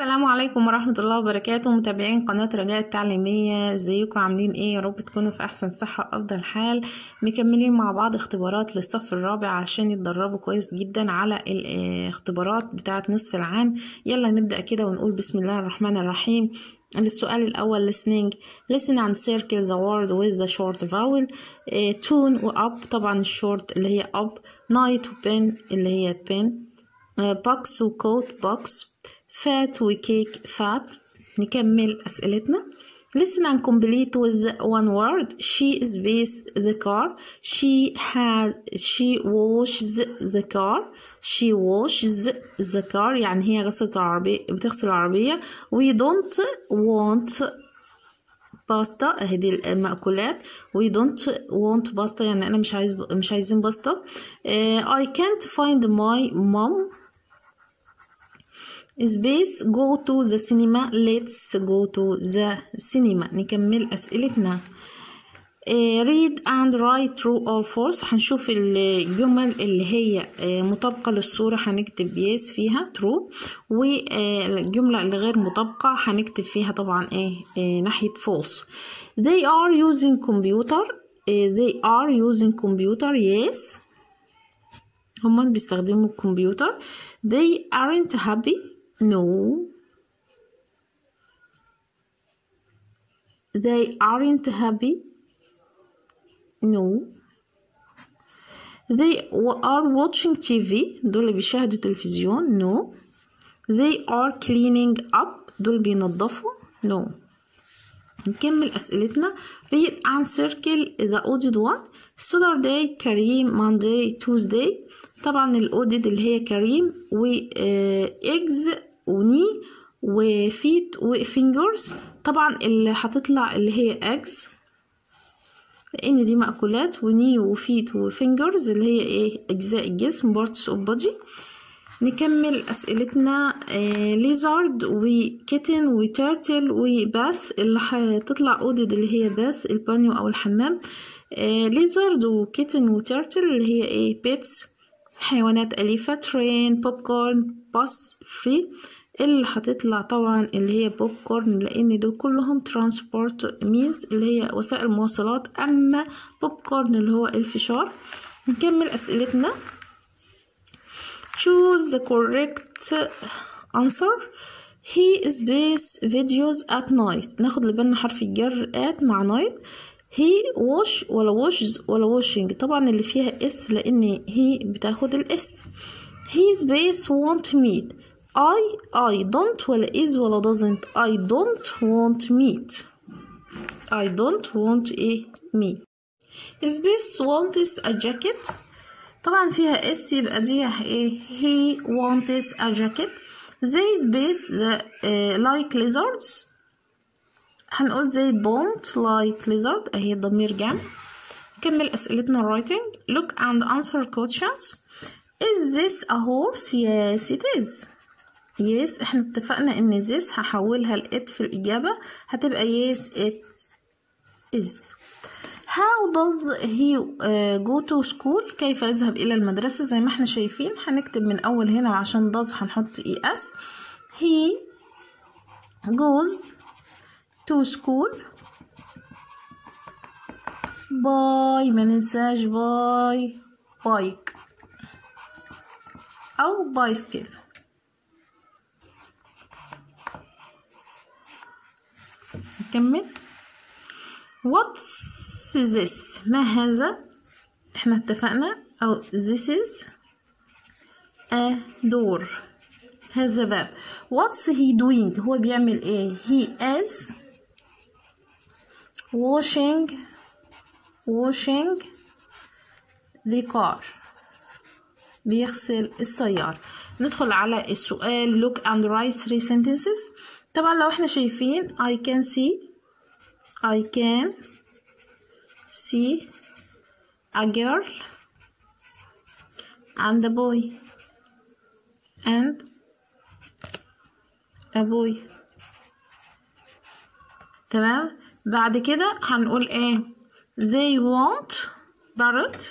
السلام عليكم ورحمة الله وبركاته متابعين قناة رجاء التعليمية ازيكم عاملين ايه يا رب تكونوا في احسن صحة وافضل حال مكملين مع بعض اختبارات للصف الرابع عشان يتدربوا كويس جدا على الاختبارات بتاعة نصف العام يلا نبدأ كده ونقول بسم الله الرحمن الرحيم السؤال الأول listening listen and circle the word with the short vowel uh, tune و up طبعا الشورت اللي هي up night و pen اللي هي pen uh, box و coat box fat وكيك fat نكمل أسئلتنا listen and complete with one word she space the car she has she washes the car she washes the car يعني هي غسلت العربية بتغسل العربية we don't want باستا اهي دي المأكولات we don't want باستا يعني انا مش عايز مش عايزين باستا uh, I can't find my mom space go to the cinema let's go to the cinema نكمل أسئلتنا uh, read and write true or false هنشوف الجمل اللي هي uh, مطابقة للصورة هنكتب yes فيها true والجملة اللي غير مطابقة هنكتب فيها طبعا ايه uh, ناحية false they are using computer they are using computer yes هما بيستخدموا الكمبيوتر they aren't happy No. They aren't happy. No. They are watching TV. دول بيشاهدوا تلفزيون. No. They are cleaning up. دول بينظفوا. No. نكمل أسئلتنا. Read and circle the odded one. Saturday, كريم, Monday, Tuesday. طبعا الأودد اللي هي كريم و إجز وني وفيت وفينجرز طبعا اللي هتطلع اللي هي اجز لان دي مأكولات وني وفيت وفينجرز اللي هي ايه اجزاء الجسم بارتس اوف بودي نكمل اسئلتنا آه ليزارد وكيتن وتيرتل وباث اللي هتطلع اودد اللي هي باث البانيو او الحمام آه ليزارد وكيتن وتيرتل اللي هي ايه بيتس حيوانات أليفة ترين بوب كورن باص فري اللي هتطلع طبعا اللي هي بوب كورن لأن دول كلهم ترانسبورت مينز اللي هي وسائل مواصلات أما بوب كورن اللي هو الفشار نكمل أسئلتنا choose the correct answer he space videos at night ناخد لبالنا حرف الجر at مع night هي ووش ولا ووشز ولا ووشنج طبعا اللي فيها اس لان هي بتاخد الاس هي سبيس want meat I I don't ولا is ولا doesn't I don't want meat I don't want a meat سبيس wants a jacket طبعا فيها اس يبقى دي ايه he wants a jacket they space the uh, like lizards هنقول زي don't like lizard اهي ضمير جمع نكمل اسئلتنا writing look and answer questions is this a horse yes it is yes احنا اتفقنا ان this هحولها ل it في الاجابة هتبقى yes it is how does he uh, go to school كيف يذهب الى المدرسة زي ما احنا شايفين هنكتب من اول هنا وعشان does هنحط es he goes to school باي ما ننساش باي بايك او بايسكل نكمل what's this ما هذا احنا اتفقنا او this is a door هذا باب what's he doing هو بيعمل ايه he is washing washing the car بيغسل السيارة ندخل على السؤال look and write three sentences طبعا لو احنا شايفين I can see I can see a girl and a boy and a boy تمام بعد كده هنقول ايه they want parrot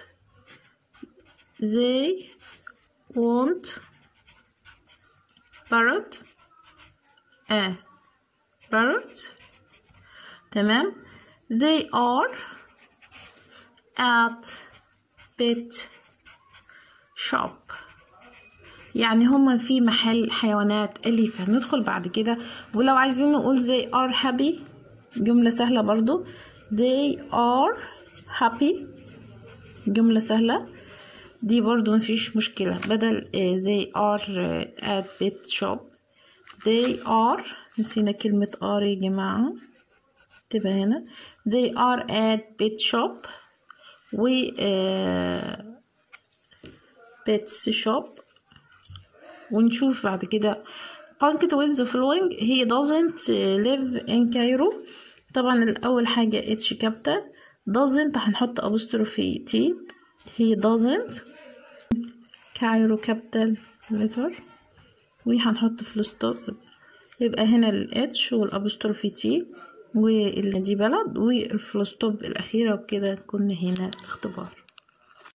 they want parrot a parrot تمام they are at pet shop يعني هما في محل حيوانات أليفة ندخل بعد كده ولو عايزين نقول they are happy جملة سهلة برضو they are happy جملة سهلة دي برضو مفيش مشكلة بدل they are at pet shop they are نسينا كلمة are يا جماعة تبقى هنا they are at pet shop و pets shop ونشوف بعد كده punctuate with the following he doesn't live in Cairo طبعا الأول حاجة H capital doesn't هنحط apostrophe T he doesn't Cairo capital letter وهنحط فول ستوب يبقى هنا ال H والابostrophe T واللي دي بلد والفول ستوب الأخيرة وبكده كنا هنا الاختبار